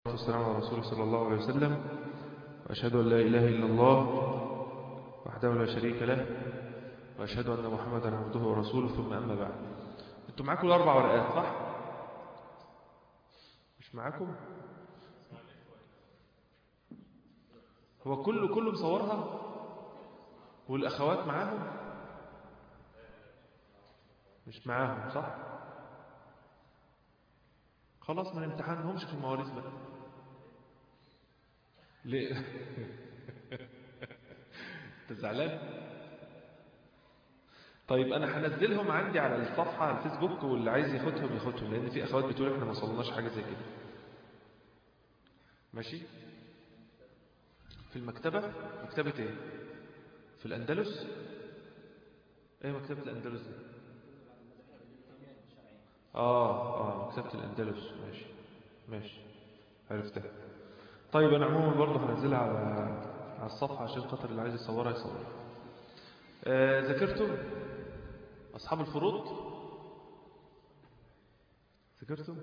والسلام على رسول صلى الله عليه وسلم وأشهد أن لا إله إلا الله وحده لا شريك له وأشهد أن محمدا عبده ورسوله ثم أما بعد أنتم معاكم الأربع ورقات صح؟ مش معاكم؟ هو كله كله مصورها والأخوات معاهم مش معاهم صح؟ خلاص ما نمتحنهمش في المواريث بقى ليه انت زعلان طيب انا هنزلهم عندي على الصفحه على الفيسبوك واللي عايز ياخدهم ياخدهم لان في اخوات بتقول احنا ما وصلناش حاجه زي كده ماشي في المكتبه مكتبه ايه في الاندلس ايه مكتبه الاندلس دي اه اه مكتبه الاندلس ماشي ماشي عرفتها طيب انا عموما برضه هنزلها على على الصفحه عشان خاطر اللي عايز يصورها يصورها آه ذاكرتم اصحاب الفروض ذاكرتم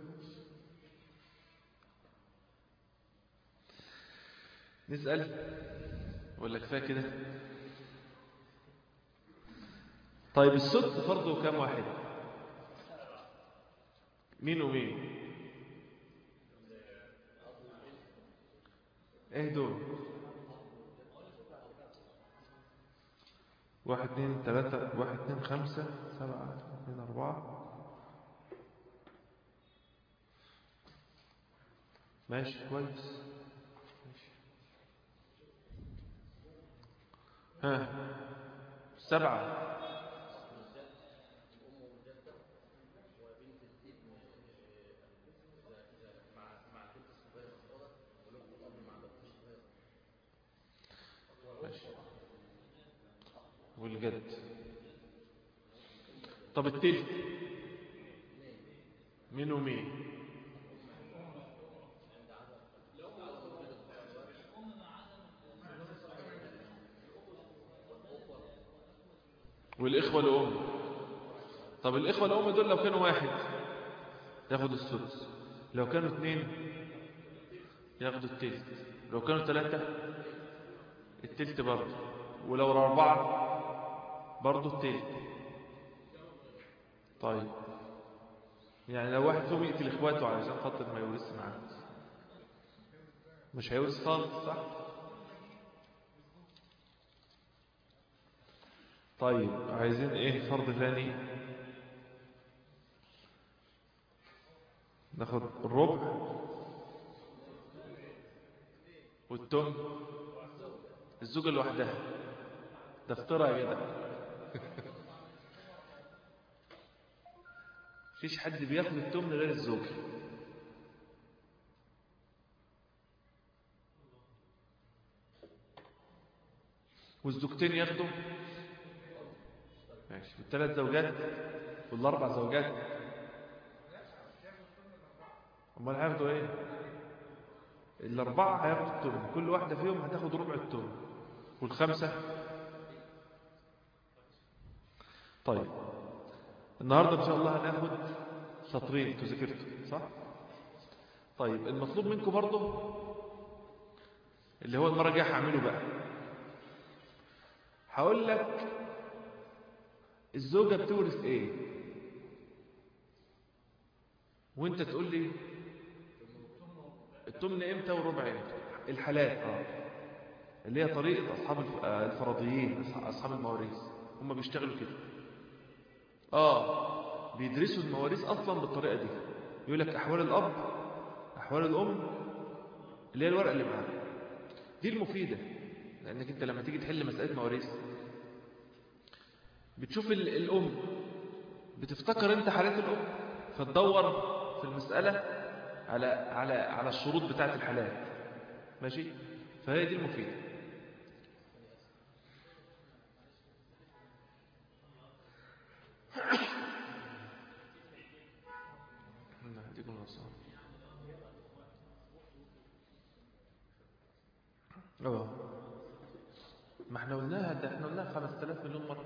نسال ولا كفايه كده طيب السدس فرضه كام واحد مين ومين ايه دول واحد اتنين تلاتة واحد اتنين خمسة سبعة اتنين أربعة ماشي كويس ماشي. ها سبعة ماشي والجد طب التلت مين ومين والإخوة الأم طب الإخوة الأم دول لو كانوا واحد ياخدوا السدس لو كانوا اثنين ياخدوا التلت لو كانوا ثلاثة التلت برضه ولو أربعة برضه التلت طيب يعني لو واحد فيهم يقتل اخواته علشان خاطر ما يورثش معاه مش هيورث خالص صح طيب عايزين ايه فرض ثاني ناخد الربع والتم الزوجة لوحدها ده افترى يا جدع مفيش حد بياخد التمن غير الزوج والزوجتين ياخدوا ماشي والثلاث زوجات والاربع زوجات امال هياخدوا ايه الاربعه هياخدوا التمن كل واحده فيهم هتاخد ربع التمن والخمسه طيب النهاردة إن شاء الله هناخد سطرين انتوا ذاكرتوا صح طيب المطلوب منكم برضه اللي هو المرة الجاية هعمله بقى هقول لك الزوجة بتورث ايه وانت تقول لي التمن امتى والربع امتى الحالات اه اللي هي طريقة اصحاب الفرضيين اصحاب المواريث هم بيشتغلوا كده اه بيدرسوا المواريث اصلا بالطريقه دي يقول لك احوال الاب احوال الام اللي هي الورقه اللي معاك دي المفيده لانك انت لما تيجي تحل مساله مواريث بتشوف الام بتفتكر انت حالات الام فتدور في المساله على على على الشروط بتاعه الحالات ماشي فهي دي المفيده اه ما احنا قلناها ده احنا قلناها 5000 مليون مرة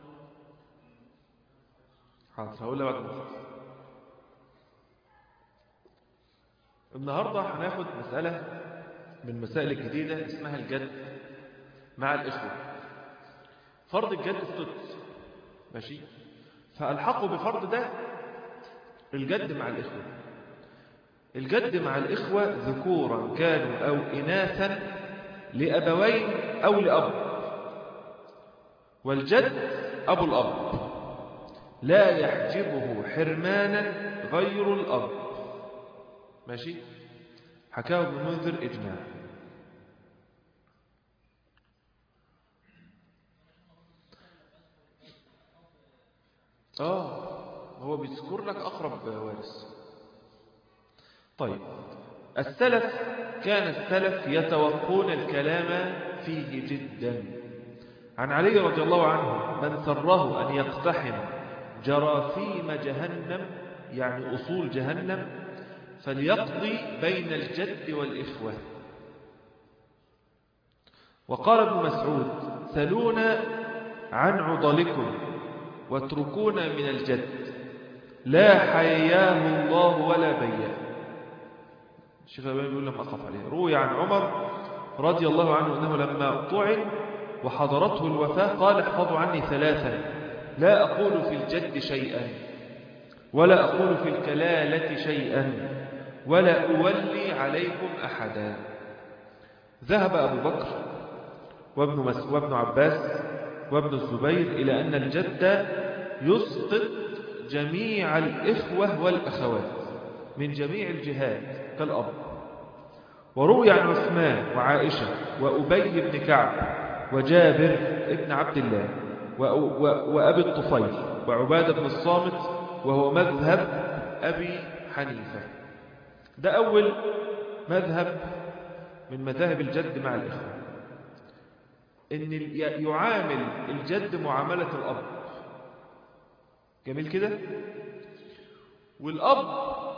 حاضر هقولها بعد ما النهاردة هناخد مسألة من المسائل الجديدة اسمها الجد مع الإخوة فرض الجد السدس ماشي فألحقوا بفرض ده الجد مع الإخوة الجد مع الإخوة ذكورا كانوا أو إناثا لأبوين أو لأب والجد أبو الأب لا يحجبه حرمانا غير الأب ماشي حكاه ابن منذر إجماع آه هو بيذكر لك أقرب وارث طيب السلف كان السلف يتوقون الكلام فيه جدا عن علي رضي الله عنه من سره أن يقتحم جراثيم جهنم يعني أصول جهنم فليقضي بين الجد والإخوة وقال ابن مسعود سلونا عن عضلكم واتركونا من الجد لا حياه الله ولا بياه الشيخ الألباني بيقول لم أقف عليه روي عن عمر رضي الله عنه أنه لما طعن وحضرته الوفاة قال احفظوا عني ثلاثا لا أقول في الجد شيئا ولا أقول في الكلالة شيئا ولا أولي عليكم أحدا ذهب أبو بكر وابن, مس وابن عباس وابن الزبير إلى أن الجد يسقط جميع الإخوة والأخوات من جميع الجهات كالأب وروي عن عثمان وعائشة وأبي بن كعب وجابر بن عبد الله وأبي الطفيل وعبادة بن الصامت وهو مذهب أبي حنيفة ده أول مذهب من مذاهب الجد مع الإخوة إن يعامل الجد معاملة الأب جميل كده والأب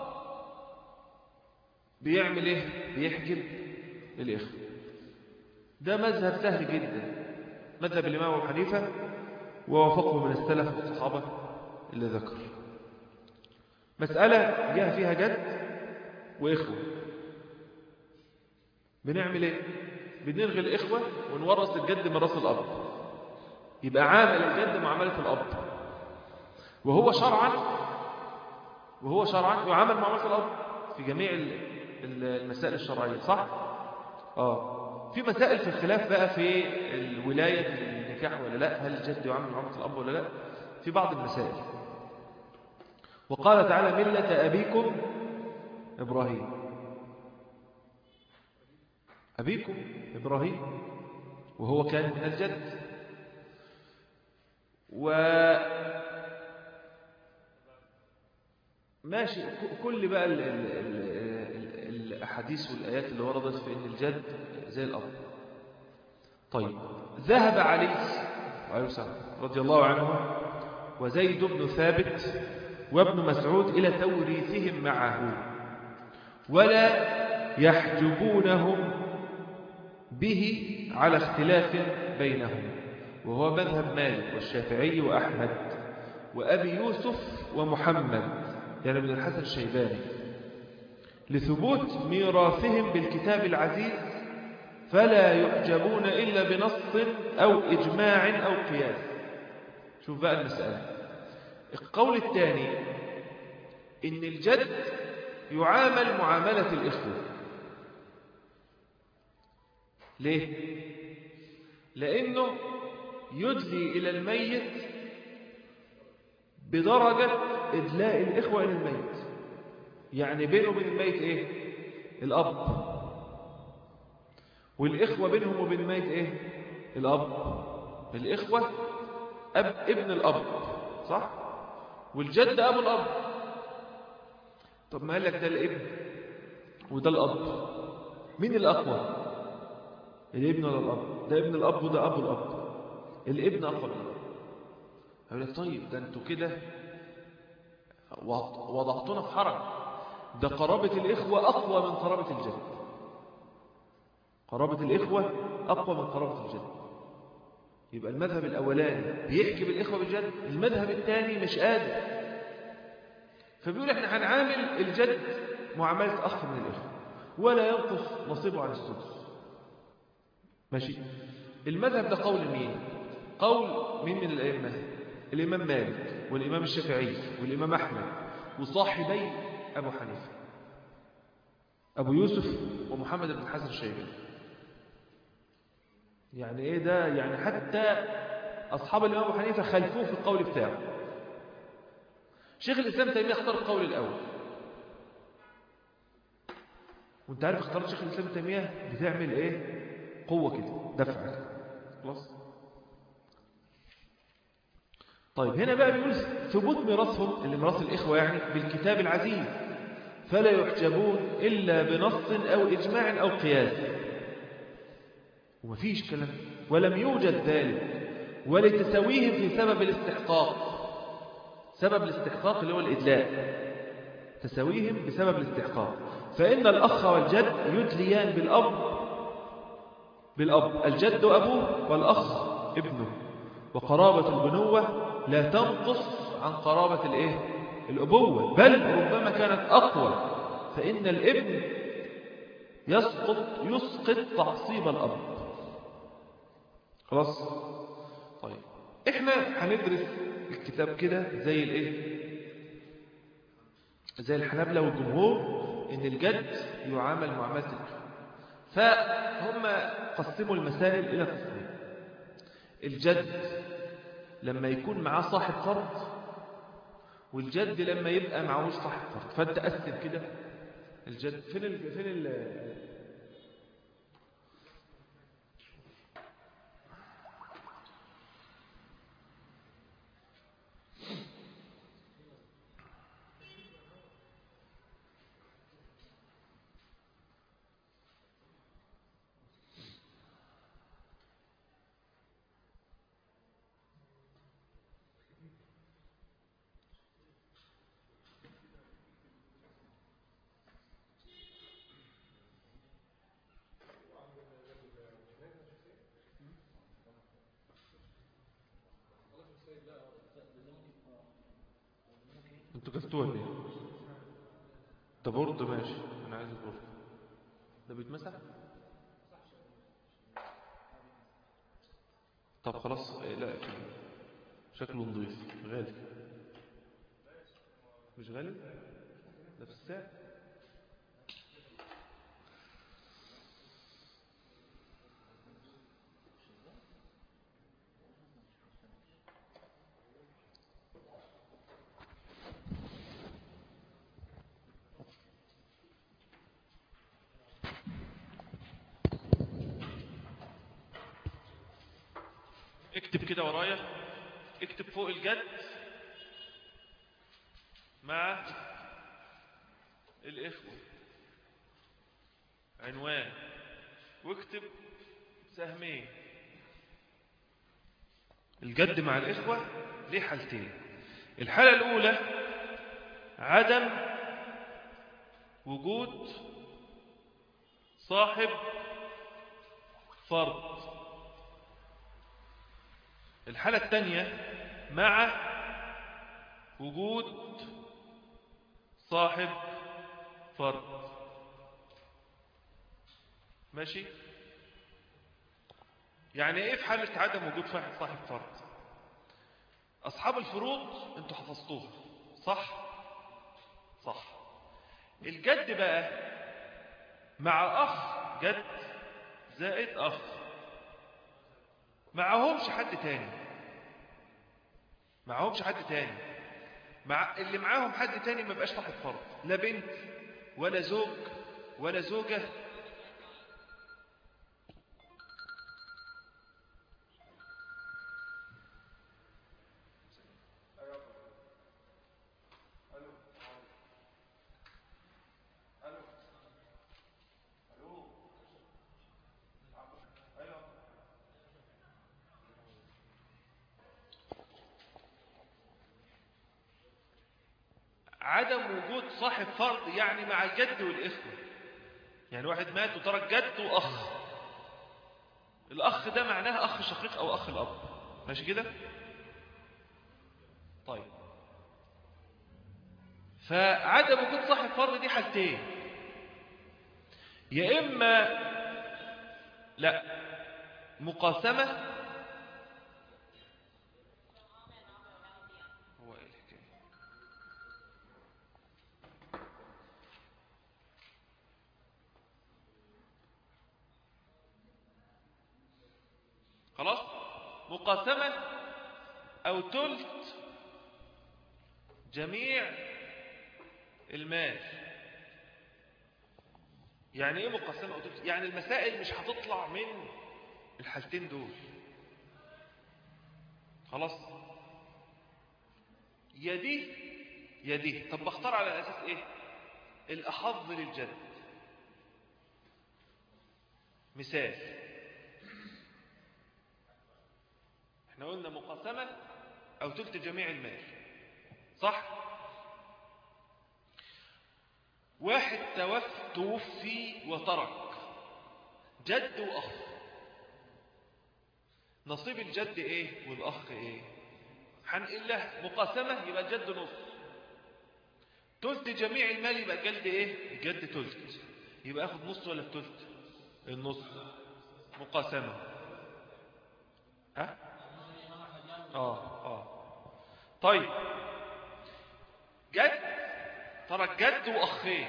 بيعمل إيه بيحجب الإخوة ده مذهب سهل جدا مذهب الإمام أبو حنيفة ووافقه من السلف والصحابة اللي ذكر مسألة جاء فيها جد وإخوة بنعمل إيه بنلغي الإخوة ونورث الجد من راس الأب يبقى عامل الجد معاملة الأب وهو شرعا وهو شرعا يعامل معاملة الأب في جميع المسائل الشرعية صح؟ آه في مسائل في الخلاف بقى في الولاية النكاح ولا لا هل الجد يعامل معاملة الأب ولا لا في بعض المسائل وقال تعالى ملة أبيكم إبراهيم أبيكم إبراهيم وهو كان من الجد و ماشي كل بقى ال ال ال الأحاديث والآيات اللي وردت في أن الجد زي الأب طيب ذهب علي عليه السلام رضي الله عنه وزيد بن ثابت وابن مسعود إلى توريثهم معه ولا يحجبونهم به على اختلاف بينهم وهو مذهب مالك والشافعي وأحمد وأبي يوسف ومحمد يعني من الحسن الشيباني لثبوت ميراثهم بالكتاب العزيز فلا يحجبون إلا بنص أو إجماع أو قياس شوف بقى المسألة القول الثاني إن الجد يعامل معاملة الإخوة ليه؟ لأنه يدلي إلى الميت بدرجة إدلاء الإخوة إلى الميت يعني بينه وبين الميت إيه؟ الأب والإخوة بينهم وبين الميت إيه؟ الأب الإخوة أب ابن الأب صح؟ والجد أبو الأب طب ما قال لك ده الابن وده الأب مين الأقوى؟ الابن ولا الأب؟ ده ابن الأب وده أبو الأب الابن أقوى من الأب يقول لك طيب ده انتوا كده وضعتونا في حرج ده قرابة الإخوة أقوى من قرابة الجد قرابة الإخوة أقوى من قرابة الجد يبقى المذهب الأولاني بيحكي بالإخوة بالجد المذهب الثاني مش قادر فبيقول احنا هنعامل الجد معاملة أخ من الإخوة ولا ينقص نصيبه عن السدس ماشي المذهب ده قول مين قول مين من الأئمة الإمام مالك والإمام الشافعي والإمام أحمد وصاحبي أبو حنيفة أبو يوسف ومحمد بن الحسن الشيباني يعني إيه ده يعني حتى أصحاب الإمام أبو حنيفة خلفوه في القول بتاعه شيخ الإسلام تيمية اختار القول الأول وانت عارف اختارت شيخ الإسلام تيمية بتعمل إيه قوة كده دفع خلاص طيب هنا بقى بيقول ثبوت ميراثهم اللي ميراث الإخوة يعني بالكتاب العزيز فلا يحجبون إلا بنص أو إجماع أو قياس ومفيش كلام ولم يوجد ذلك ولتسويهم في سبب الاستحقاق سبب الاستحقاق اللي هو الإدلاء تسويهم بسبب الاستحقاق فإن الأخ والجد يدليان بالأب بالأب الجد أبوه والأخ ابنه وقرابة البنوة لا تنقص عن قرابة الإيه؟ الأبوة بل ربما كانت أقوى فإن الابن يسقط يسقط تعصيب الأب خلاص طيب احنا هندرس الكتاب كده زي الايه زي الحنابلة والجمهور ان الجد يعامل معاملة الابن فهم قسموا المسائل الى قسمين الجد لما يكون معاه صاحب فرض والجد لما يبقى معهوش صاحب فرض فانت قسم كده الجد فين ال... فين ال... انتوا كفتوها ليه ده برد ماشي انا عايز البرد ده بيتمسح طب خلاص إيه، لا شكله نظيف غالي مش غالي ده في السعر اكتب كده ورايا اكتب فوق الجد مع الإخوة عنوان واكتب سهمين الجد مع الإخوة ليه حالتين الحالة الأولى عدم وجود صاحب فرض الحالة الثانية مع وجود صاحب فرض ماشي يعني ايه في حالة عدم وجود واحد صاحب فرض اصحاب الفروض انتوا حفظتوها صح صح الجد بقى مع اخ جد زائد اخ معهمش حد تاني معهمش حد تاني مع اللي معاهم حد تاني ما بقاش صاحب فرض لا بنت ولا زوج ولا زوجة عدم وجود صاحب فرض يعني مع الجد والإخوة يعني واحد مات وترك جد وأخ الأخ ده معناه أخ شقيق أو أخ الأب ماشي كده طيب فعدم وجود صاحب فرض دي حالتين يا إما لا مقاسمة هو إيه الحكاية خلاص مقاسمة أو تلت جميع المال يعني ايه مقسمة أو تلت يعني المسائل مش هتطلع من الحالتين دول خلاص يا دي يا دي طب بختار على أساس ايه الأحظ للجد مثال احنا قلنا مقسمة أو تلت جميع المال صح واحد توف توفي وترك جد وأخ نصيب الجد ايه والأخ ايه هنقل له مقاسمة يبقى الجد نص تلت جميع المال يبقى الجد ايه الجد تلت يبقى اخد نص ولا التلت النص مقاسمة ها اه اه طيب جد ترك جد واخين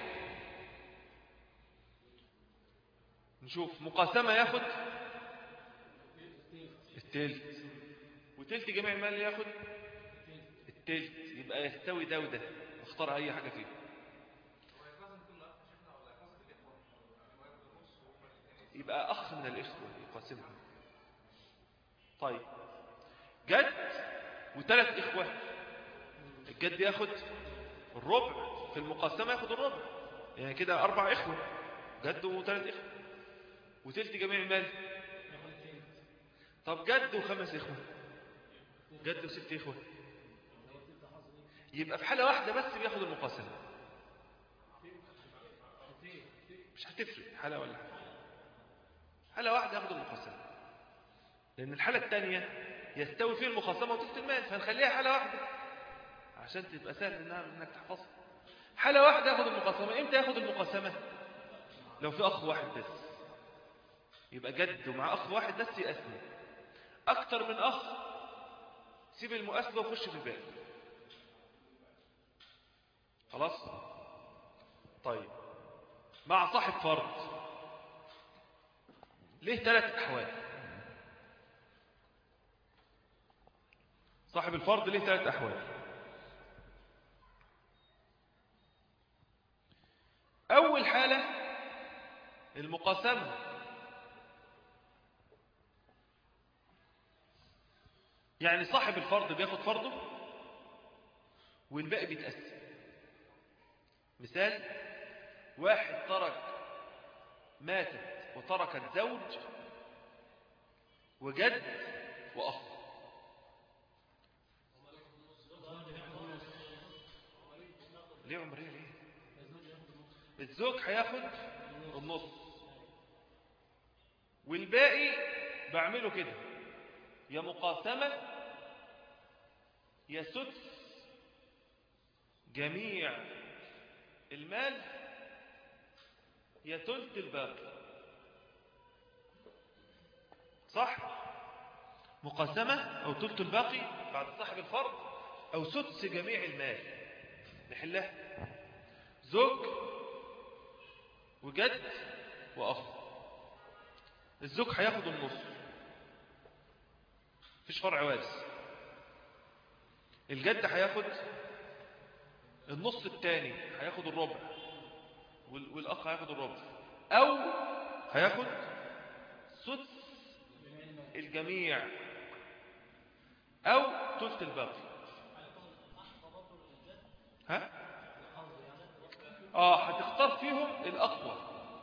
نشوف مقاسمة ياخد التلت وتلت جميع المال ياخد التلت يبقى يستوي ده وده اختار اي حاجة فيه يبقى اخ من الاخوة يقاسمها طيب جد وثلاث إخوة الجد ياخد الربع في المقاسمة ياخد الربع يعني كده أربع إخوة جد وثلاث إخوة وتلت جميع المال طب جد وخمس إخوة جد وست إخوة يبقى في حالة واحدة بس بياخد المقاسمة مش هتفرق حالة ولا حالة حالة واحدة ياخد المقاسمة لأن الحالة الثانية يستوي فيه المخاصمة وتلت المال فنخليها حالة واحدة عشان تبقى سهل إنها إنك تحفظها حالة واحدة ياخد المقاسمة إمتى ياخد المقاسمة لو في أخ واحد بس يبقى جد ومع أخ واحد بس يقسم أكتر من أخ سيب المؤسسة وخش في الباقي خلاص طيب مع صاحب فرض ليه ثلاث أحوال صاحب الفرض ليه ثلاث أحوال أول حالة المقاسمة يعني صاحب الفرض بياخد فرضه والباقي بيتقسم مثال واحد ترك ماتت وتركت زوج وجد وأخ ليه عمرية ليه الزوج هياخد النص والباقي بعمله كده يا مقاسمة يا سدس جميع المال يا تلت الباقي صح مقاسمة أو تلت الباقي بعد صاحب الفرض أو سدس جميع المال نحلها زوج وجد وأخ الزوج هياخد النص مفيش فرع وارث الجد هياخد النص الثاني هياخد الربع والأخ هياخد الربع أو هياخد سدس الجميع أو تلت الباقي ها اه هتختار فيهم الأقوى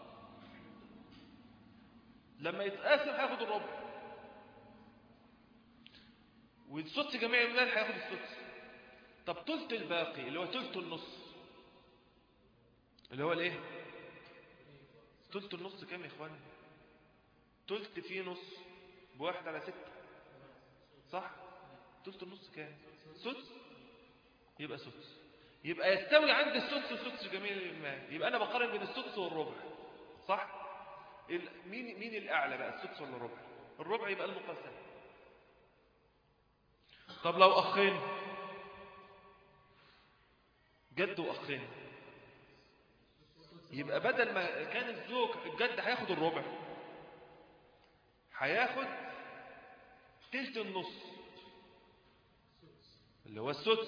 لما يتقاسم هياخد الربع والسدس جميع المال هياخد السدس طب تلت الباقي اللي هو تلت النص اللي هو الايه تلت النص كام يا اخواني تلت فيه نص بواحد على ستة صح تلت النص كام سدس يبقى سدس يبقى يستوي عند السدس وسدس جميع المال يبقى أنا بقارن بين السدس والربع صح ال- مين مين الأعلى بقى السدس ولا الربع الربع يبقى المقسم طب لو أخين جد وأخين يبقى بدل ما كان الزوج الجد هياخد الربع هياخد تلت النص اللي هو السدس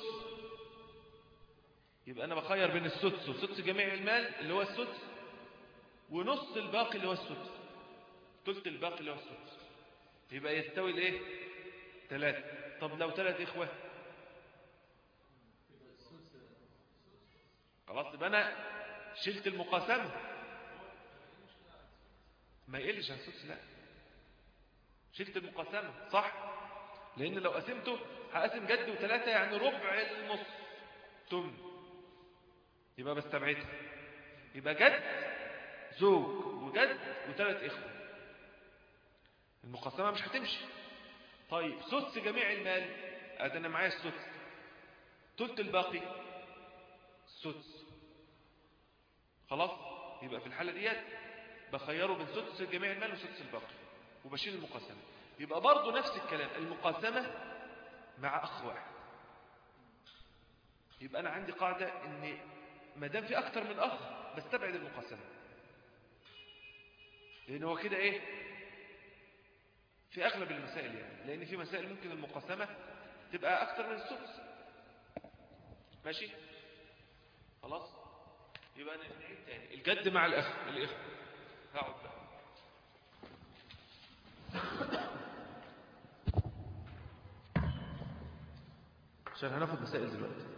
يبقى أنا بخير بين السدس وسدس جميع المال اللي هو السدس ونص الباقي اللي هو السدس تلت الباقي اللي هو السدس يبقى يستوي الايه ثلاثة طب لو ثلاث إخوة خلاص يبقى أنا شلت المقاسمة ما يقلش عن السدس لا شلت المقاسمة صح لأن لو قسمته هقسم جد وثلاثة يعني ربع النص تمن يبقى بستبعدها يبقى جد زوج وجد وثلاث إخوة المقاسمة مش هتمشي طيب سدس جميع المال ادي انا معايا السدس تلت الباقي السدس خلاص يبقى في الحالة ديت بخيره بين سدس جميع المال وسدس الباقي وبشيل المقاسمة يبقى برضه نفس الكلام المقاسمة مع أخ واحد يبقى أنا عندي قاعدة إن ما دام في أكتر من أخ بستبعد المقاسمة لأن هو كده إيه في أغلب المسائل يعني لأن في مسائل ممكن المقاسمة تبقى أكتر من السدس ماشي خلاص يبقى نعيد تاني الجد مع الأخ الإخوة هقعد بقى عشان هناخد مسائل دلوقتي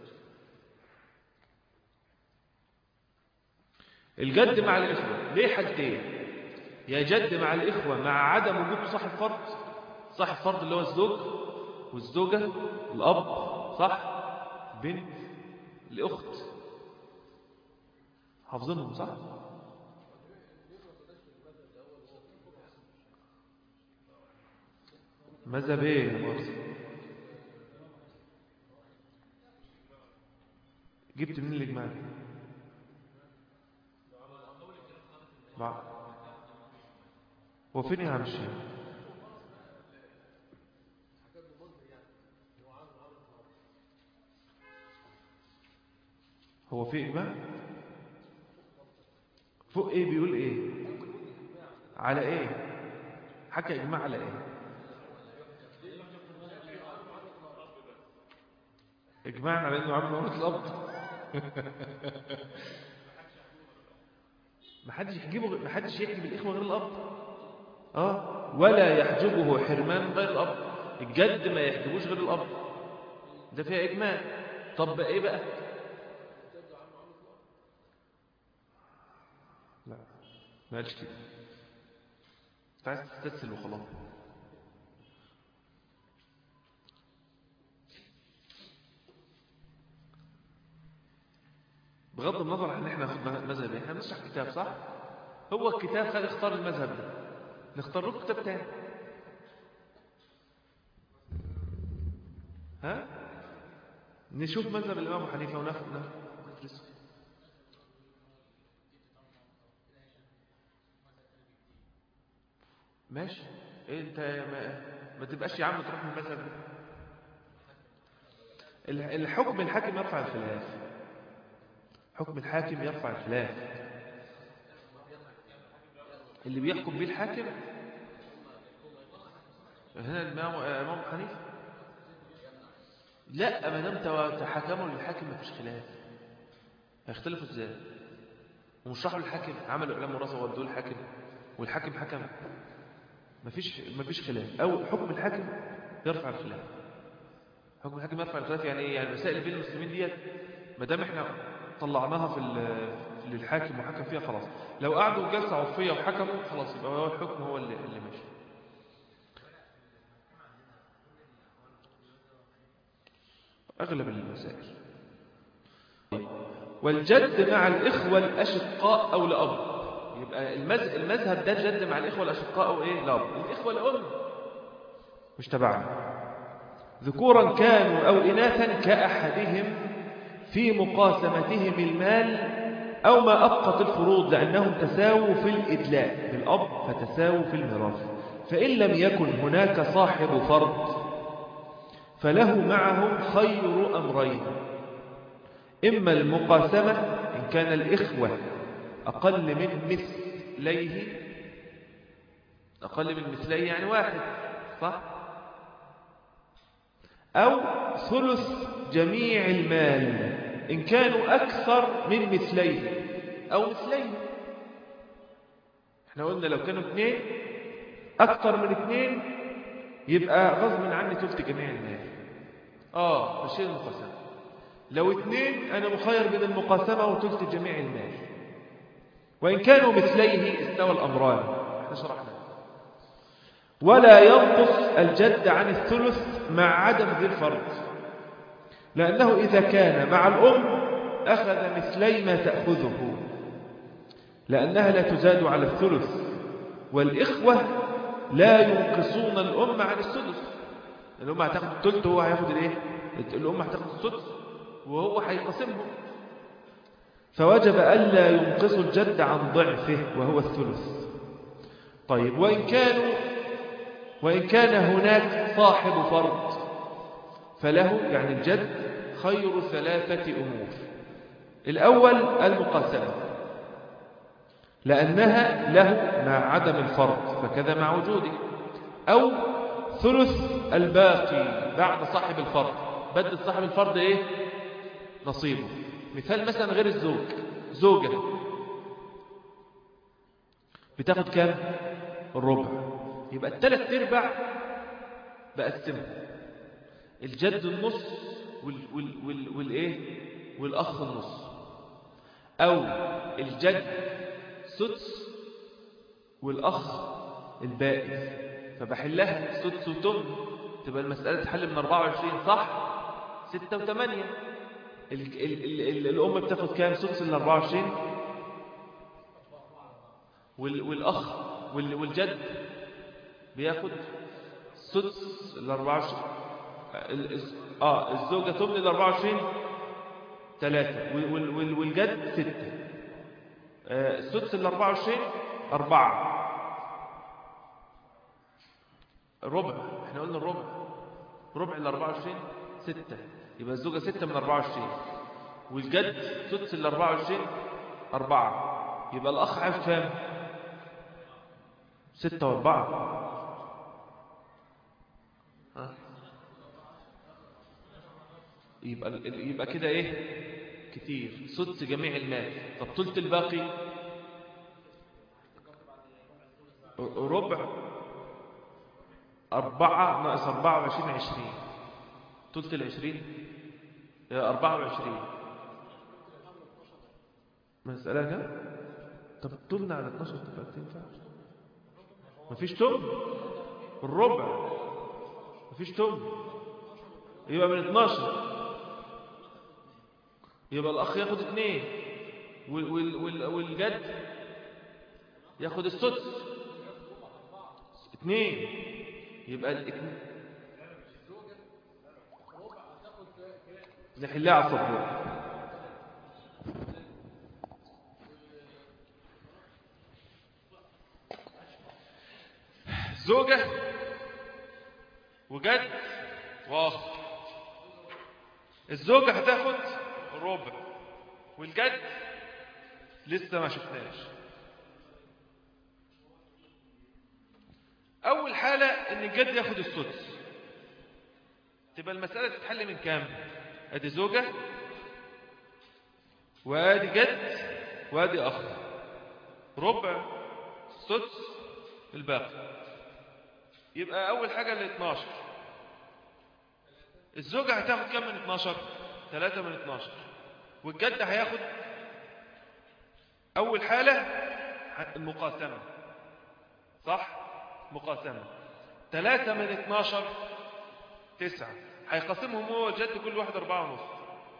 الجد مع الإخوة ليه حاجتين يا جد مع الإخوة مع عدم وجود صاحب فرض صاحب فرض اللي هو الزوج والزوجة الأب صح بنت الأخت حافظينهم صح مذهب ايه يا مؤاخذة جبت منين الإجماع دي؟ مع هو فين يا عم الشيخ هو في إجماع فوق إيه بيقول إيه على إيه حكى إجماع على إيه إجماع على إنه عامل عمرة الأب محدش يحجبه محدش يحجب الإخوة غير الأب آه ولا يحجبه حرمان غير الأب الجد ما يحجبوش غير الأب ده فيها إجماع طب بقى إيه بقى لا ما قالش كده انت عايز تستسهل وخلاص بغض النظر عن احنا ناخد مذهب احنا بنشرح كتاب صح هو الكتاب خد اختار المذهب ده نختار له كتاب تاني ها نشوف مذهب الامام ابو حنيفه وناخد ندرسه ماشي إيه انت ما, ما تبقاش يا عم تروح من المذهب ده الحكم الحاكم يرفع الخلاف حكم الحاكم يرفع الخلاف اللي بيحكم به الحاكم هنا الإمام حنيفة لا ما دام تحكموا للحاكم ما فيش خلاف هيختلفوا ازاي ومش راحوا للحاكم عملوا اعلام وراثه وودوه للحاكم والحاكم حكم ما فيش ما فيش خلاف او حكم الحاكم يرفع الخلاف حكم الحاكم يرفع الخلاف يعني ايه يعني مسائل بين المسلمين ديت ما دام احنا طلعناها في للحاكم وحكم فيها خلاص لو قعدوا جلسة عرفية وحكموا خلاص يبقى هو الحكم هو اللي, اللي ماشي أغلب المسائل والجد مع الإخوة الأشقاء أو لأب يبقى المذهب ده الجد مع الإخوة الأشقاء أو إيه لأب الإخوة لأم مش تبعنا ذكورا كانوا أو إناثا كأحدهم في مقاسمتهم المال أو ما أبقت الفروض لأنهم تساووا في الإدلاء بالأب فتساووا في الميراث فإن لم يكن هناك صاحب فرض فله معهم خير أمرين إما المقاسمة إن كان الإخوة أقل من مثليه أقل من مثليه يعني واحد صح أو ثلث جميع المال إن كانوا أكثر من مثليه أو مثليه احنا قلنا لو كانوا اثنين أكثر من اثنين يبقى غصب عني ثلث جميع المال آه بشيء المقاسمة لو اثنين أنا مخير بين المقاسمة وثلث جميع المال وإن كانوا مثليه استوى الأمران احنا شرحنا ولا ينقص الجد عن الثلث مع عدم ذي الفرض لأنه إذا كان مع الأم أخذ مثلي ما تأخذه لأنها لا تزاد على الثلث والإخوة لا ينقصون الأم عن السدس الأم هتاخد الثلث وهو هياخد الايه الأم هتاخد السدس وهو هيقسمهم فوجب ألا ينقص الجد عن ضعفه وهو الثلث طيب وإن كانوا وإن كان هناك صاحب فرض فله يعني الجد خير ثلاثة أمور الأول المقاسمة لأنها له مع عدم الفرض فكذا مع وجوده أو ثلث الباقي بعد صاحب الفرض بدل صاحب الفرض إيه نصيبه مثال مثلا غير الزوج زوجة بتاخد كام الربع يبقى الثلاث ارباع بقسمها الجد النص وال وال وال والايه والاخ النص او الجد سدس والاخ الباقي فبحلها سدس وتم تبقى المسألة تحل من 24 صح 6 و8 ال ال ال الأم بتاخد كام سدس ال 24 وال والأخ وال والجد بياخد سدس ال 24 اه الزوجة تمن ال 24 ثلاثة والجد ستة آه السدس ال 24 أربعة ربع احنا قلنا الربع ربع ال 24 ستة يبقى الزوجة ستة من 24 والجد سدس ال 24 أربعة يبقى الأخ عارف كام ستة وأربعة يبقى يبقى كده ايه كتير سدس جميع المال طب ثلث الباقي ربع أربعة ناقص أربعة وعشرين عشرين ثلث العشرين أربعة وعشرين مسألة كده طب تمنع على 12 تبقى تنفع مفيش تم الربع مفيش تم يبقى من 12 يبقى الأخ ياخد اثنين وال وال وال والجد ياخد السدس اثنين يبقى الاثنين نحلها على الصبور زوجة وجد واخ الزوجة هتاخد ربع والجد لسه ما شفناش أول حالة إن الجد ياخد السدس تبقى المسألة تتحل من كام أدي زوجة وأدي جد وأدي أخ ربع سدس الباقي يبقى أول حاجة ال 12 الزوجة هتاخد كام من 12 3 من 12 والجد هياخد أول حالة المقاسمة صح مقاسمة 3 من 12 9 هيقسمهم هو والجد كل واحد 4 ونص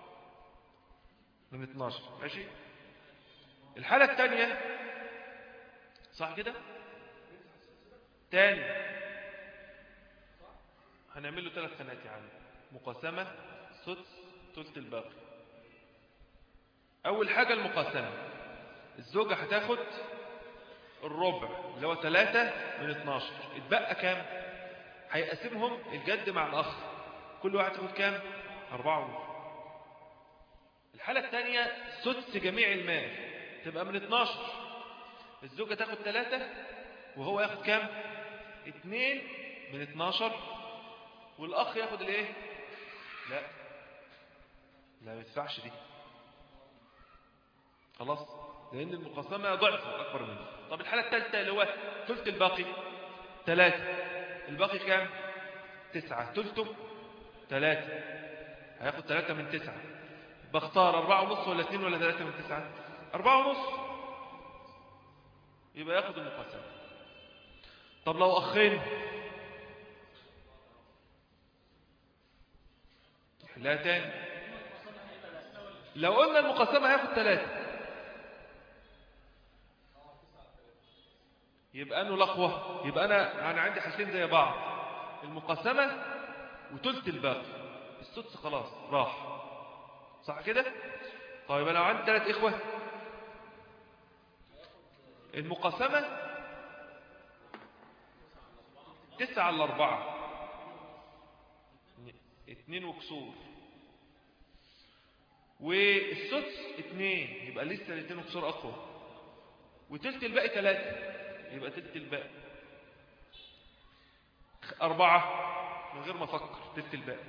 من 12 ماشي الحالة الثانية صح كده تاني هنعمل له ثلاث خانات يا عم مقاسمة سدس ثلث الباقي أول حاجة المقاسمة الزوجة هتاخد الربع اللي هو 3 من 12 اتبقى كام هيقسمهم الجد مع الأخ كل واحد ياخد كام أربعة ونص الحالة الثانية سدس جميع المال تبقى من 12 الزوجة تاخد 3 وهو ياخد كام 2 من 12 والأخ ياخد الايه لا لا ما يدفعش دي خلاص لأن المقاسمة ضعف أكبر منه طب الحالة الثالثة اللي هو ثلث الباقي ثلاثة الباقي كام تسعة ثلثه ثلاثة هياخد ثلاثة من تسعة بختار أربعة ونص ولا اثنين ولا ثلاثة من تسعة أربعة ونص يبقى ياخد المقاسمة طب لو أخين لا تاني لو قلنا المقاسمة هياخد ثلاثة يبقى انه لقوة يبقى انا انا عندي حالتين زي بعض المقاسمة وثلث الباقي السدس خلاص راح صح كده طيب انا لو عندي ثلاث اخوة المقاسمة تسعة على أربعة اتنين وكسور والسدس اتنين يبقى لسه الاتنين وكسور أقوى وتلت الباقي ثلاثة يبقى تلت الباقي أربعة من غير ما أفكر تلت الباقي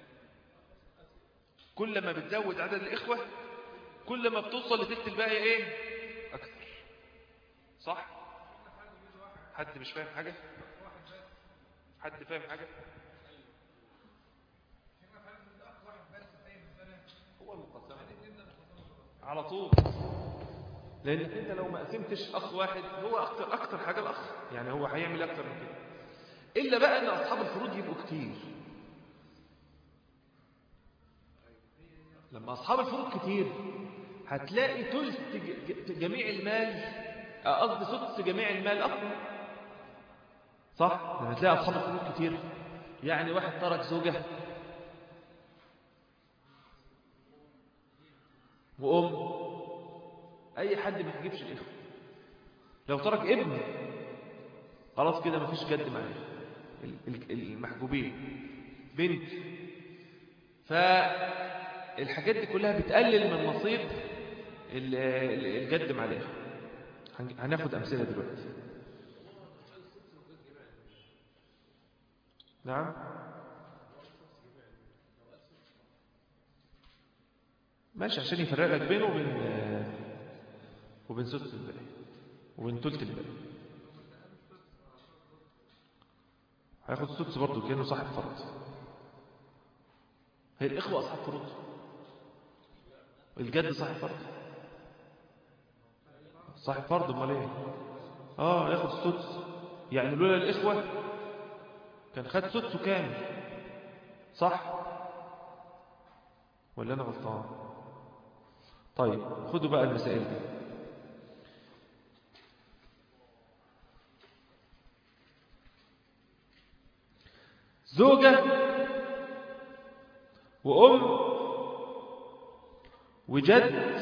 كل ما بتزود عدد الإخوة كل ما بتوصل لتلت الباقي إيه أكثر صح حد مش فاهم حاجة حد فاهم حاجة هو المقسمة على طول لأن أنت لو ما قسمتش أخ واحد هو أكتر, أكتر حاجة الأخ يعني هو هيعمل أكتر من كده إلا بقى أن أصحاب الفروض يبقوا كتير لما أصحاب الفروض كتير هتلاقي ثلث جميع المال قصدي سدس جميع المال أقوى صح؟ لما تلاقي أصحاب الفروض كتير يعني واحد ترك زوجة وأم أي حد ما يجيبش الإخوة لو ترك ابن خلاص كده ما فيش جد معاه المحجوبين بنت فالحاجات دي كلها بتقلل من نصيب الجد مع الإخوة هناخد أمثلة دلوقتي نعم ماشي عشان يفرق لك بينه وبين وبين سدس الباقي وبين ثلث الباقي هياخد سدس برضه كأنه صاحب فرض هي الإخوة أصحاب فروض الجد صاحب فرض صاحب فرض امال ايه اه ياخد السدس يعني لولا الإخوة كان خد سدسه كامل صح ولا أنا غلطان طيب خدوا بقى المسائل دي زوجة وأم وجد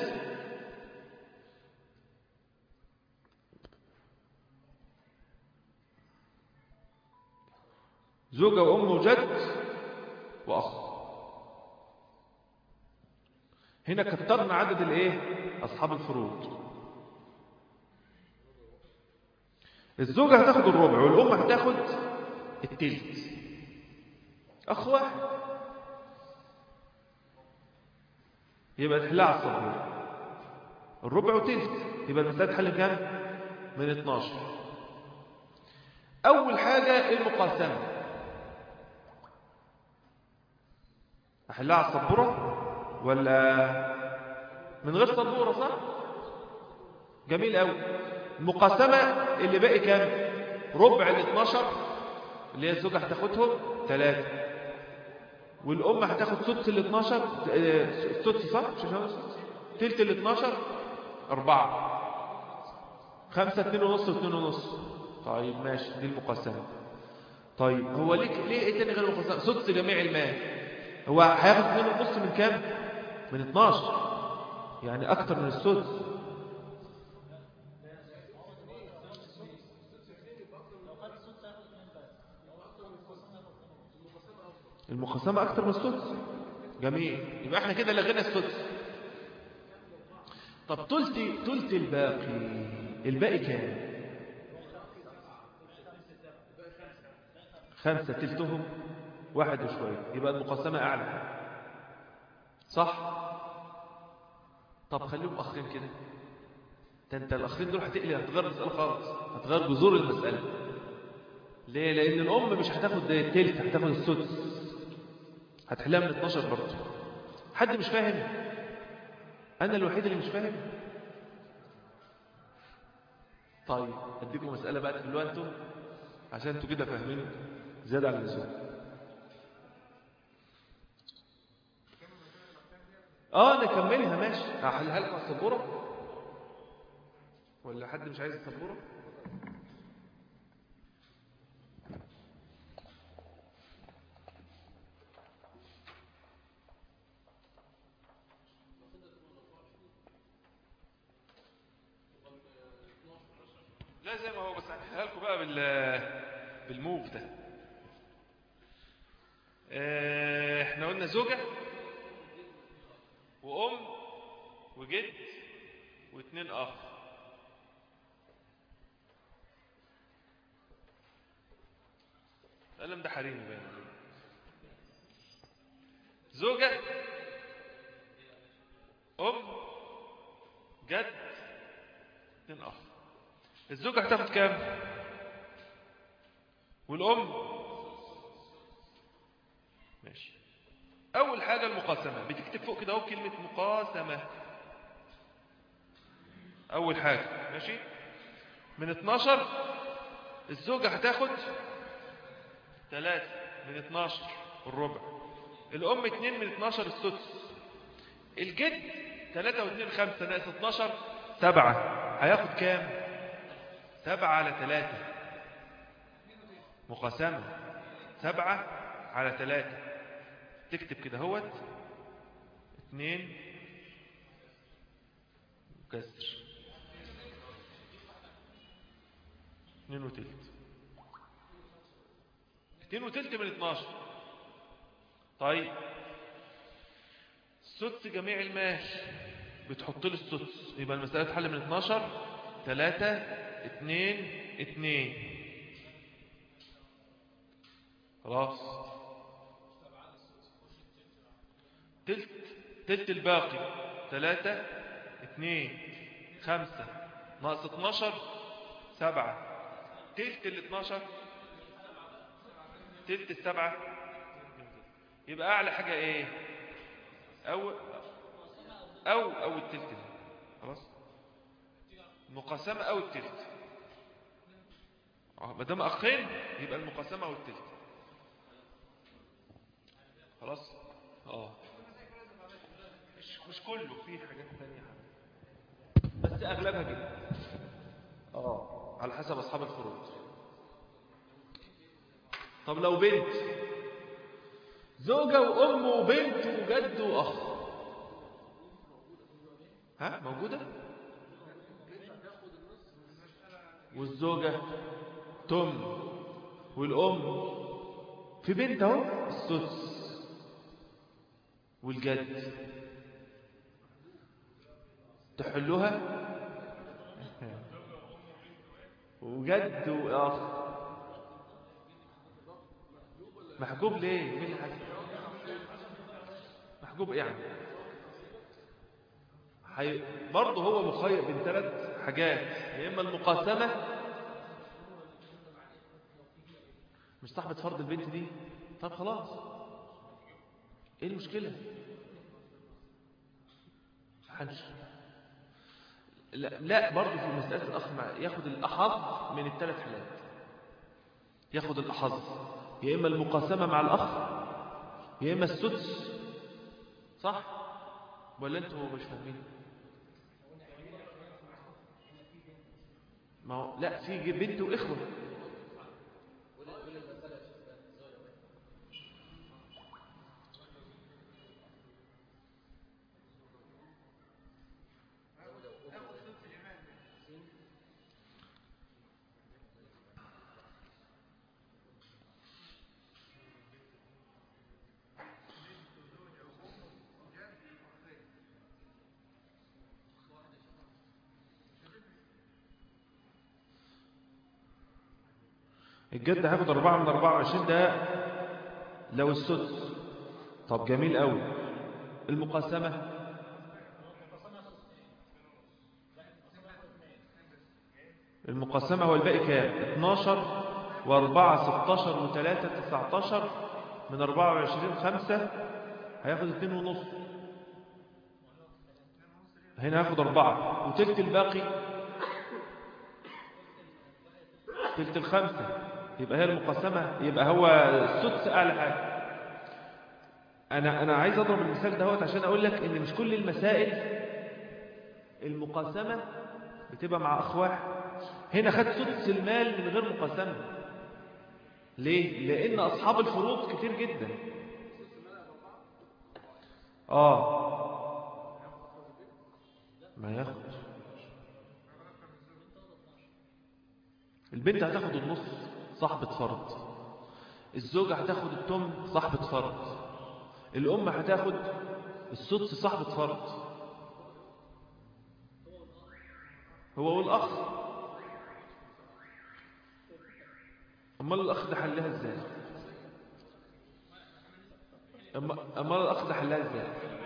زوجة وأم وجد وأخ هنا كترنا عدد الايه أصحاب الفروض الزوجة هتاخد الربع والأم هتاخد التلت أخ واحد يبقى تحلها على الصبور الربع وتلت يبقى المسألة تحل كام من 12 أول حاجة المقاسمة أحلها على الصبورة ولا من غير صبورة صح جميل قوي المقاسمة اللي باقي كام ربع ال 12 اللي هي الزوجة هتاخدهم ثلاثة والأم هتاخد سدس ال 12 سدس صح مش تلت ال 12 أربعة خمسة اتنين ونص واتنين ونص طيب ماشي دي المقاسمة طيب هو ليه ليه ايه تاني غير المقاسمة سدس جميع المال هو هياخد اتنين ونص من كام من 12 يعني أكتر من السدس المقسمة أكتر من السدس جميل يبقى احنا كده لغينا السدس طب تلت تلت الباقي الباقي كام خمسة تلتهم واحد وشوية يبقى المقسمة أعلى صح طب خليهم أخين كده ده انت الأخين دول هتقلي هتغير المسألة خالص هتغير جذور المسألة ليه لأن الأم مش هتاخد التلت هتاخد السدس هتحلها من 12 برضه حد مش فاهم أنا الوحيد اللي مش فاهم طيب أديكم مسألة بقى تحلوها أنتم عشان أنتوا كده فاهمين زيادة عن اللزوم اه نكملها ماشي هحلها لكم على السبوره ولا حد مش عايز السبوره لا زي ما هو بس هحلها لكم بقى بال بالموف ده اه احنا قلنا زوجة وأم وجد واثنين أخ القلم ده حريمي باين زوجة أم جد اثنين أخ الزوجة هتاخد كام والأم ماشي أول حاجة المقاسمة بتكتب فوق كده اهو كلمة مقاسمة أول حاجة ماشي من 12 الزوجة هتاخد 3 من 12 الربع الأم 2 من 12 السدس الجد 3 و2 5 ناقص 12 7 هياخد كام 7 على 3 مقاسمة 7 على 3 تكتب كده هوت اتنين كسر اتنين وتلت اتنين وتلت من اتناشر طيب سدس جميع المال بتحط له السدس يبقى المسألة تحل من اتناشر تلاتة اتنين اتنين خلاص تلت تلت الباقي ثلاثة اثنين خمسة ناقص اتناشر سبعة تلت ال اتناشر تلت السبعة يبقى أعلى حاجة إيه أو أو أو التلت دي خلاص مقاسمة أو التلت ما دام أخين يبقى المقاسمة أو التلت خلاص اه مش مش كله في حاجات ثانيه بس اغلبها كده اه على حسب اصحاب الفروض طب لو بنت زوجة وأم وبنت وجد وأخ ها موجودة والزوجة تم والأم في بنت اهو السدس والجد تحلها وجد وأخ محجوب ليه مين اللي حاجب محجوب يعني حي... برضه هو مخير بين ثلاث حاجات يا اما المقاسمه مش صاحبه فرض البنت دي طب خلاص ايه المشكله حنش لا, لا برضه في مساله الاخ مع ياخد الاحظ من الثلاث حالات ياخد الاحظ يا اما المقاسمه مع الاخ يا اما السدس صح ولا انتوا مش فاهمين ما هو لا في بنت واخوه الجد هياخد أربعة من أربعة وعشرين ده لو السدس طب جميل قوي المقاسمة المقاسمة هو الباقي كام 12 و4 16 و3 19 من 24 5 هياخد 2 ونص هنا هاخد أربعة وتلت الباقي تلت الخمسة يبقى هي المقسمة يبقى هو السدس أعلى حاجة أنا أنا عايز أضرب المثال دهوت عشان أقول لك إن مش كل المسائل المقاسمة بتبقى مع أخ واحد هنا خد سدس المال من غير مقاسمة ليه؟ لأن أصحاب الفروض كتير جدا آه ما ياخد البنت هتاخد النص صاحبة فرض الزوجة هتاخد التم صاحبة فرض الأم هتاخد السدس صاحبة فرض هو والأخ أمال الأخ ده حلها إزاي أمال الأخ ده حلها إزاي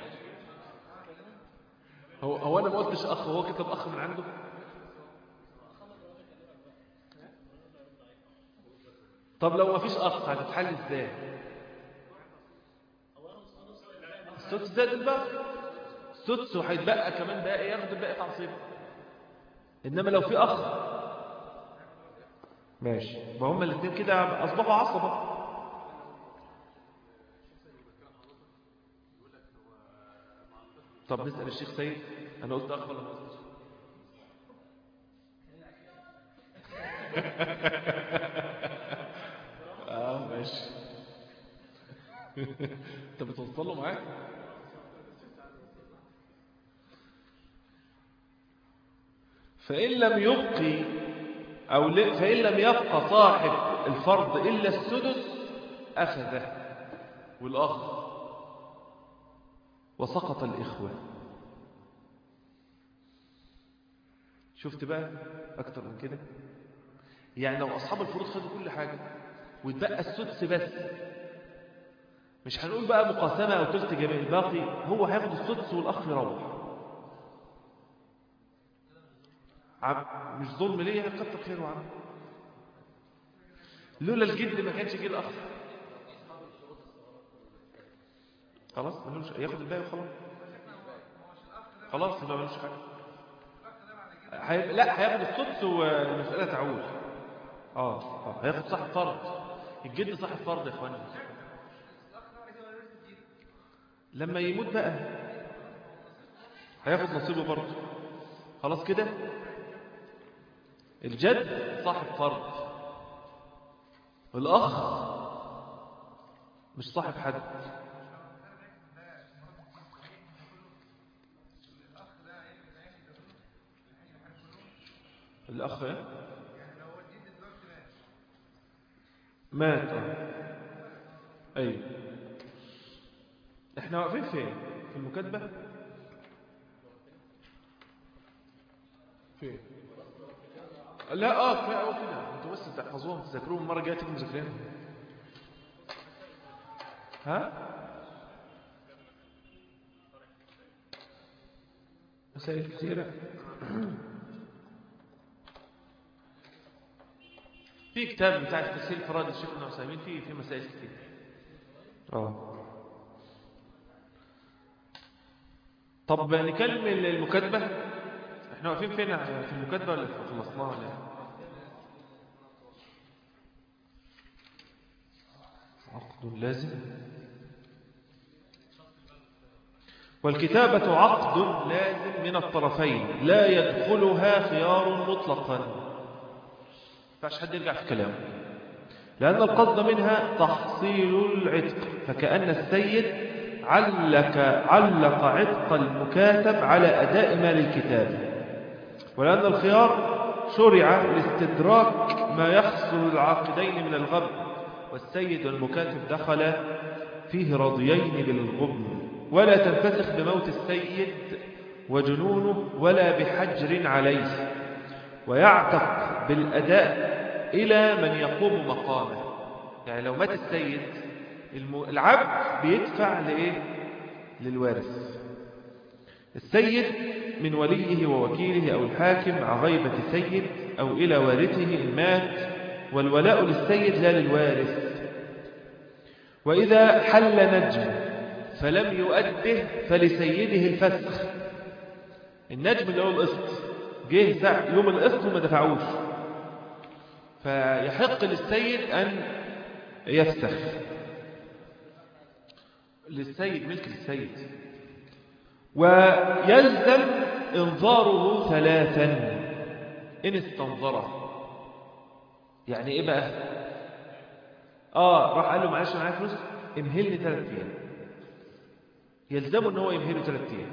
هو هو أنا ما قلتش أخ هو كتب أخ من عنده طب لو ما فيش أخ هتتحل إزاي السدس زائد الباقي السدس وهيتبقى كمان باقي ياخد الباقي تعصيب إنما لو في أخ ماشي ما هما الاثنين كده أصبحوا عصبة طب نسأل الشيخ سيد أنا قلت أخ ولا ما قلتش اه ماشي انت بتوصله معاك فإن لم يبقي أو ل... فإن لم يبقى صاحب الفرض إلا السدس أخذه والأخ وسقط الإخوة شفت بقى أكتر من كده يعني لو أصحاب الفروض خدوا كل حاجة ويتبقى السدس بس مش هنقول بقى مقاسمة أو تلت جميع الباقي هو هياخد السدس والأخ يروح عم مش ظلم ليه كتر خيره عم لولا الجد ما كانش جه الأخ خلاص ملوش ياخد الباقي وخلاص خلاص يبقى ملوش حاجة هيبقى لا هياخد السدس والمسألة تعود اه اه هياخد صاحب فرض الجد صاحب فرض يا اخواني لما يموت بقى هياخد نصيبه برضه خلاص كده الجد صاحب فرض الأخ مش صاحب حد الأخ ايه مات أيوه احنا واقفين فين في المكاتبة فين لا اه كفايه قوي كده انتوا بس تحفظوهم تذاكروهم المره الجايه تيجوا مذاكرينهم ها مسائل كثيره في كتاب بتاع تسهيل فراد الشيخ ابن عثيمين فيه في مسائل كثير اه طب نكلم المكاتبه احنا واقفين فين في المكاتبة ولا خلصناها ولا عقد لازم والكتابة عقد لازم من الطرفين لا يدخلها خيار مطلقا فاش حد يرجع في كلامه لأن القصد منها تحصيل العتق فكأن السيد علق, علق عتق المكاتب على أداء مال الكتاب ولأن الخيار شرع لاستدراك ما يحصل العاقدين من الغبن والسيد والمكاتب دخل فيه راضيين بالغبن ولا تنفسخ بموت السيد وجنونه ولا بحجر عليه ويعتق بالأداء إلى من يقوم مقامه يعني لو مات السيد الم- العبد بيدفع لإيه للوارث السيد من وليه ووكيله أو الحاكم عن غيبة سيد أو إلى وارثه إن مات والولاء للسيد لا للوارث وإذا حل نجم فلم يؤده فلسيده الفسخ النجم اللي هو القسط جه ساعة يوم القسط وما دفعوش فيحق للسيد أن يفسخ للسيد ملك للسيد ويلزم انظاره ثلاثا إن استنظره يعني إيه بقى آه راح قال له معلش معايا فلوس امهلني ثلاث أيام يلزمه ان هو يمهله ثلاث أيام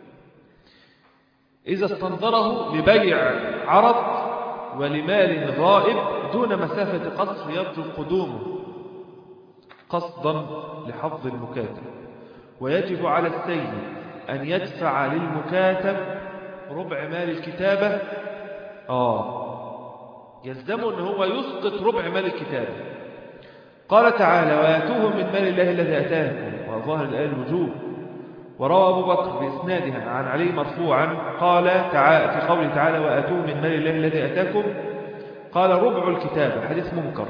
إذا استنظره لبيع عرض ولمال غائب دون مسافة قصر يرجو قدومه قصدا لحظ المكاتب ويجب على السيد أن يدفع للمكاتب ربع مال الكتابة آه يلزمه أن هو يسقط ربع مال الكتابة قال تعالى ويأتوه من مال الله الذي أتاكم وظاهر الآية الوجوب وروى أبو بكر بإسنادها عن علي مرفوعا قال تعالى في قوله تعالى وآتوه من مال الله الذي أتاكم قال ربع الكتابة حديث منكر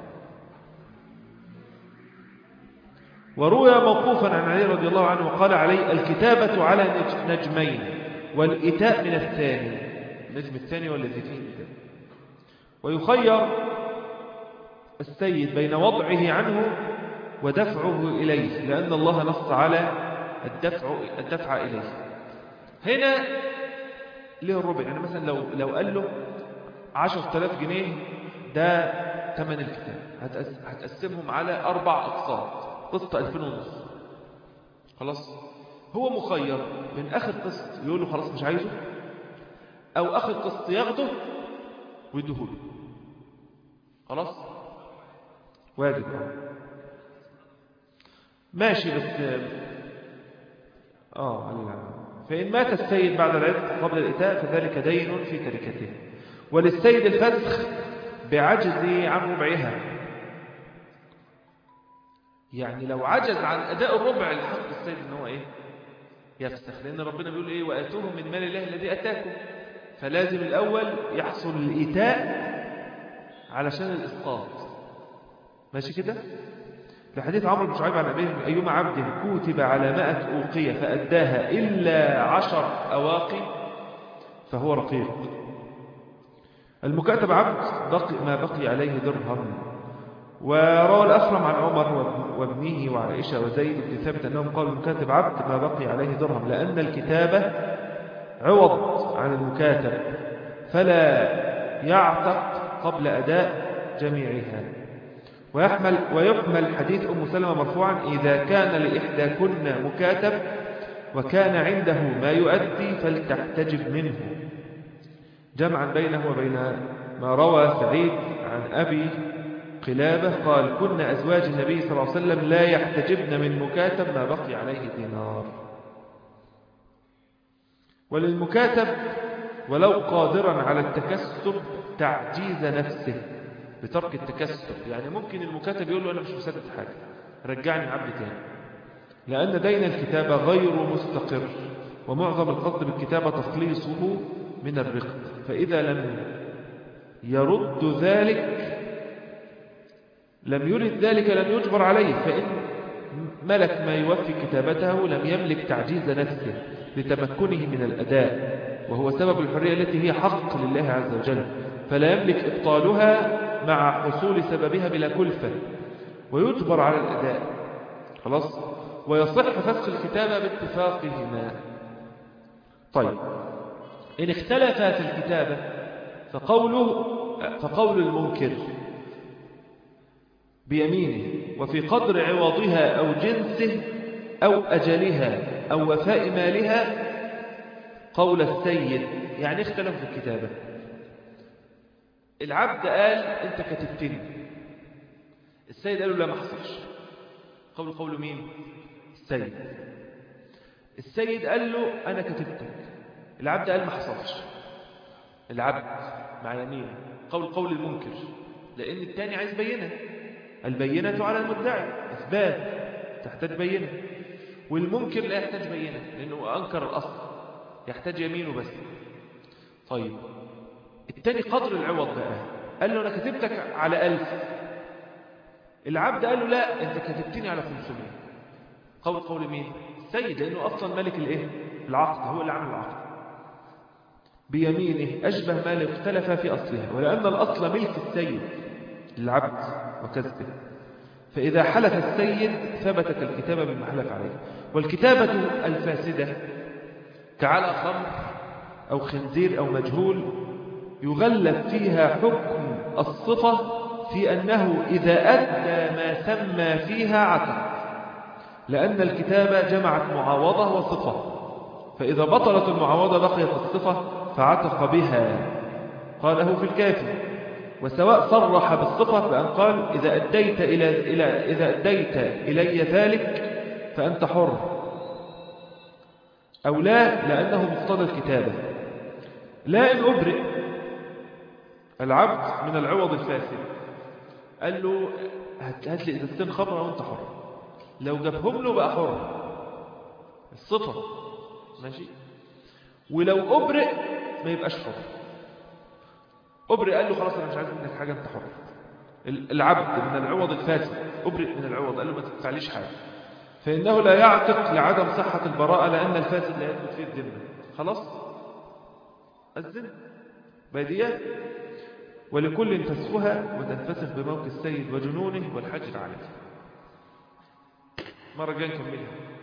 وروي موقوفا عن علي رضي الله عنه وقال علي الكتابة على نج- نجمين والإتاء من الثاني النجم الثاني والذي فيه الإتاء ويخير السيد بين وضعه عنه ودفعه إليه لأن الله نص على الدفع, الدفع إليه هنا له الربع يعني مثلا لو, لو قال له عشر تلاف جنيه ده ثمن الكتاب هتقس- هتقسمهم على أربع أقساط قسط ألفين ونص خلاص هو مخير من آخر قسط يقول له خلاص مش عايزه أو آخر قسط ياخده ويدهوله خلاص واجب آه. ماشي بس اه على العمل. فإن مات السيد بعد العتق قبل الإتاء فذلك دين في تركته وللسيد الفسخ بعجزه عن ربعها يعني لو عجز عن أداء الربع الحق السيد ان هو إيه يفسخ لأن ربنا بيقول إيه وآتوهم من مال الله الذي أتاكم فلازم الأول يحصل الإيتاء علشان الإسقاط ماشي كده لحديث عمرو بن شعيب عن أبيه أيما عبد كتب على مائة أوقية فأداها إلا عشر أواقي فهو رقيق المكاتب عبد بقي ما بقي عليه درهم وروى الأخرم عن عمر وابن- وابنه وعائشة وزيد بن ثابت أنهم قالوا المكاتب عبد ما بقي عليه درهم لأن الكتابة عوض عن المكاتب فلا يعتق قبل أداء جميعها ويحمل ويحمل حديث أم سلمة مرفوعا إذا كان لإحداكن مكاتب وكان عنده ما يؤدي فلتحتجب منه جمعا بينه وبين ما روى سعيد عن أبي قلابة قال كن أزواج النبي صلى الله عليه وسلم لا يحتجبن من مكاتب ما بقي عليه دينار وللمكاتب ولو قادرا على التكسب تعجيز نفسه بترك التكسب يعني ممكن المكاتب يقول له أنا مش مسدد حاجة رجعني عبد تاني لأن دين الكتابة غير مستقر ومعظم القصد بالكتابة تخليصه من الرق فإذا لم يرد ذلك لم يرد ذلك لم يجبر عليه فإن ملك ما يوفي كتابته لم يملك تعجيز نفسه لتمكنه من الأداء وهو سبب الحرية التي هي حق لله عز وجل فلا يملك إبطالها مع حصول سببها بلا كلفة ويجبر على الأداء خلاص ويصح فسخ الكتابة باتفاقهما طيب إن اختلفا في الكتابة فقوله فقول المنكر بيمينه وفي قدر عوضها أو جنسه أو أجلها أو وفاء مالها قول السيد يعني اختلف في الكتابة العبد قال انت كتبتني السيد قال له لا ما حصلش قول قول مين السيد السيد قال له انا كتبتك العبد قال ما حصلش العبد مع يمين قول قول المنكر لأن الثاني عايز بينة البينة على المدعي إثبات تحتاج بينة والمنكر لا يحتاج بينة لأنه أنكر الأصل يحتاج يمينه بس طيب الثاني قدر العوض بقى قال له أنا كتبتك على ألف العبد قال له لا أنت كتبتني على 500 قول قول مين السيد لأنه أصلا ملك الإيه العقد هو اللي عمل العقد بيمينه أشبه ما لو اختلف في أصلها ولأن الأصل ملك السيد للعبد وكسبه فإذا حلف السيد ثبتت الكتابة بما حلف عليه والكتابة الفاسدة كعلى خمر أو خنزير أو مجهول يغلب فيها حكم الصفة في أنه إذا أدى ما سمى فيها عتق لأن الكتابة جمعت معاوضة وصفة فإذا بطلت المعاوضة بقيت الصفة فعتق بها قاله في الكافي وسواء صرح بالصفة بأن قال إذا أديت, إلى إلى إذا أديت إلي ذلك فأنت حر أو لا لأنه مقتضى الكتابة لا إن أبرئ العبد من العوض الفاسد قال له هات لي إذا خمرة وأنت حر لو جابهم له بقى حر الصفة ماشي ولو أبرئ ما يبقاش حر أبرئ قال له خلاص أنا مش عايز منك حاجة أنت حر العبد من العوض الفاسد أبرئ من العوض قال له ما تدفعليش حاجة فإنه لا يعتق لعدم صحة البراءة لأن الفاسد لا يثبت فيه الذمة خلاص الذمة بديهة ولكل تسفها وتنفسخ بموت السيد وجنونه والحجر عليه مرة جاي نكملها